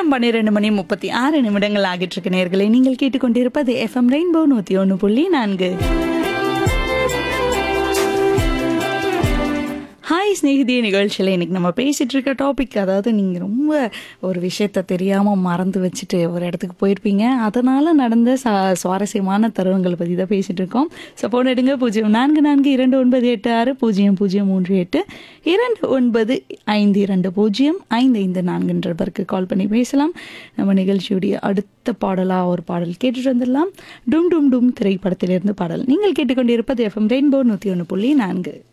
நேரம் பன்னிரெண்டு மணி முப்பத்தி ஆறு நிமிடங்கள் ஆகிட்டு இருக்கு நேர்களை நீங்கள் கேட்டுக்கொண்டிருப்பது எஃப்எம் ரெயின்போ நூத்தி ஒன்று புள்ளி நான்கு ஹாய் ஸ்நேகிதி நிகழ்ச்சியில் இன்னைக்கு நம்ம பேசிட்டு இருக்க டாபிக் அதாவது நீங்கள் ரொம்ப ஒரு விஷயத்த தெரியாமல் மறந்து வச்சுட்டு ஒரு இடத்துக்கு போயிருப்பீங்க அதனால் நடந்த ச சுவாரஸ்யமான தருணங்களை பற்றி தான் பேசிகிட்டு இருக்கோம் ஸோ போன் எடுங்க பூஜ்ஜியம் நான்கு நான்கு இரண்டு ஒன்பது எட்டு ஆறு பூஜ்ஜியம் பூஜ்ஜியம் மூன்று எட்டு இரண்டு ஒன்பது ஐந்து இரண்டு பூஜ்ஜியம் ஐந்து ஐந்து நான்குன்ற நம்பருக்கு கால் பண்ணி பேசலாம் நம்ம நிகழ்ச்சியுடைய அடுத்த பாடலாக ஒரு பாடல் கேட்டுட்டு வந்துடலாம் டும் டும் டும் திரைப்படத்திலிருந்து பாடல் நீங்கள் கேட்டுக்கொண்டிருப்பது எஃப்எம் ரெயின்போ நூற்றி ஒன்று புள்ளி நான்கு